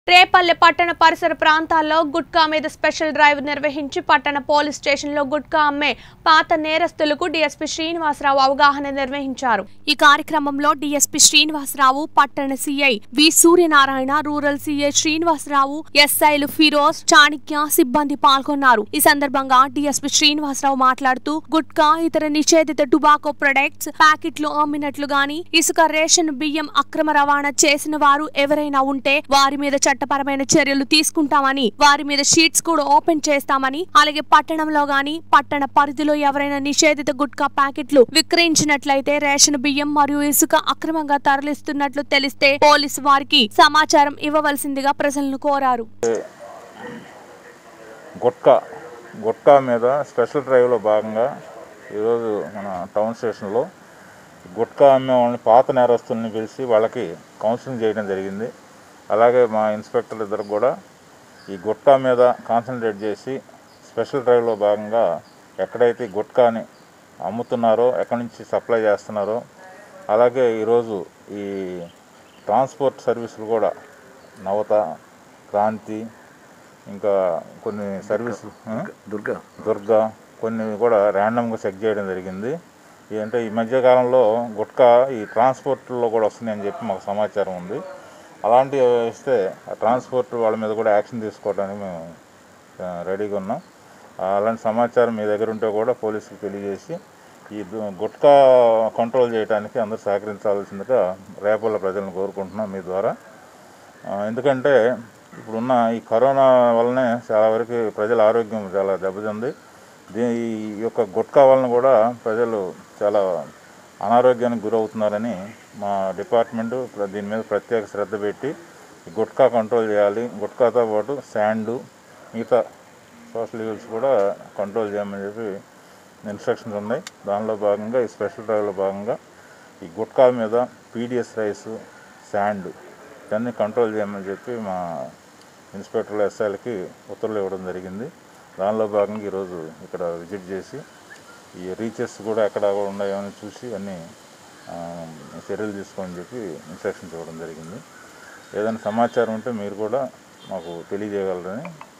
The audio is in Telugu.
రేపల్లె పట్టణ పరిసర ప్రాంతాల్లో గుట్కా మీద స్పెషల్ డ్రైవ్ నిర్వహించి పట్టణ పోలీస్ స్టేషన్లో గుట్కా అమ్మే పాత నేరస్తులకు డీఎస్పీ శ్రీనివాసరావు అవగాహన నిర్వహించారు ఈ కార్యక్రమంలో డీఎస్పీ శ్రీనివాసరావు పట్టణ CI V Suryanarayana rural CI Srinivasarao ఎస్ఐలు ఫిరోజ్ చాణిక్య సిబ్బంది పాల్గొన్నారు ఈ సందర్భంగా డీఎస్పీ శ్రీనివాసరావు మాట్లాడుతూ గుట్కా ఇతర నిషేధిత టుబాకో ప్రొడక్ట్స్ ప్యాకెట్లు అమ్మినట్లు గాని ఇసుక రేషన్ బియ్యం అక్రమ రవాణా చేసిన వారు ఎవరైనా ఉంటే వారి మీద చట్టపరమైన చర్యలు తీసుకుంటామని వారి మీద షీట్స్ కూడా ఓపెన్ చేస్తామని అలాగే పట్టణంలో గాని పట్టణ పరిధిలో ఎవరైనా నిషేధిత గుట్కా ప్యాకెట్లు విక్రయించినట్లయితే రేషన్ బియ్యం మరియు ఇసుక అక్రమంగా తరలిస్తున్నట్లు తెలిస్తే పోలీసు వారికి సమాచారం ఇవ్వవలసిందిగా ప్రజలను కోరారు గుట్కా గుట్కా మీద స్పెషల్ డ్రైవ్లో భాగంగా ఈరోజు మన టౌన్ స్టేషన్లో గుట్కా అమ్మే వాళ్ళని పాత నేరస్తుల్ని పిలిచి వాళ్ళకి కౌన్సిలింగ్ చేయడం జరిగింది అలాగే మా ఇన్స్పెక్టర్ ఇద్దరు కూడా ఈ గుట్కా మీద కాన్సన్ట్రేట్ చేసి స్పెషల్ డ్రైవ్లో భాగంగా ఎక్కడైతే ఈ గుట్కాని అమ్ముతున్నారో ఎక్కడి నుంచి సప్లై చేస్తున్నారో అలాగే ఈరోజు ఈ ట్రాన్స్పోర్ట్ సర్వీసులు కూడా నవత క్రాంతి ఇంకా కొన్ని సర్వీసులు ఆ? దుర్గా దుర్గా కొన్ని కూడా ర్యాండమ్గా చెక్ చేయడం జరిగింది ఈ అంటే ఈ మధ్యకాలంలో గుట్కా ఈ ట్రాన్స్పోర్ట్లో కూడా వస్తున్నాయని చెప్పి మాకు సమాచారం ఉంది అలాంటివి ఇస్తే ఆ ట్రాన్స్పోర్ట్ వాళ్ళ మీద కూడా యాక్షన్ తీసుకోవడానికి మేము ఆ, రెడీగా ఉన్నాం ఆ, అలాంటి సమాచారం మీ దగ్గర ఉంటే కూడా పోలీసులకు తెలియజేసి ఈ దు- గుట్కా కంట్రోల్ చేయడానికి అందరూ సహకరించాల్సిందిగా రేపల్ల ప్రజలను కోరుకుంటున్నాం మీ ద్వారా ఆ, ఎందుకంటే ఇప్పుడున్న ఈ కరోనా వల్లనే చాలా వరకు ప్రజల ఆరోగ్యం చాలా దెబ్బతింది దీ ఈ యొక్క గుట్కా వలన కూడా ప్రజలు చాలా అనారోగ్యానికి గురవుతున్నారని మా డిపార్ట్మెంటు ప్ర- దీని మీద ప్రత్యేక శ్రద్ధ పెట్టి ఈ గుట్కా కంట్రోల్ చేయాలి గుట్కాతో పాటు శాండు మిగతా సోషల్ ఈవెల్స్ కూడా కంట్రోల్ చేయమని చెప్పి ఇన్స్ట్రక్షన్స్ ఉన్నాయి దానిలో భాగంగా ఈ స్పెషల్ డ్రైవ్లో భాగంగా ఈ గుట్కా మీద పీడిఎస్ రైస్ శాండ్ ఇవన్నీ కంట్రోల్ చేయమని చెప్పి మా ఇన్స్పెక్టర్లు ఎస్ఐలకి ఉత్తర్వులు ఇవ్వడం జరిగింది దానిలో భాగంగా ఈరోజు ఇక్కడ విజిట్ చేసి ఈ రీచెస్ కూడా ఎక్కడ ఉన్నాయో అని చూసి అన్నీ ఆ, చర్యలు తీసుకోమని చెప్పి ఇన్స్ట్రక్షన్స్ ఇవ్వడం జరిగింది ఏదైనా సమాచారం ఉంటే మీరు కూడా మాకు తెలియజేయగలరని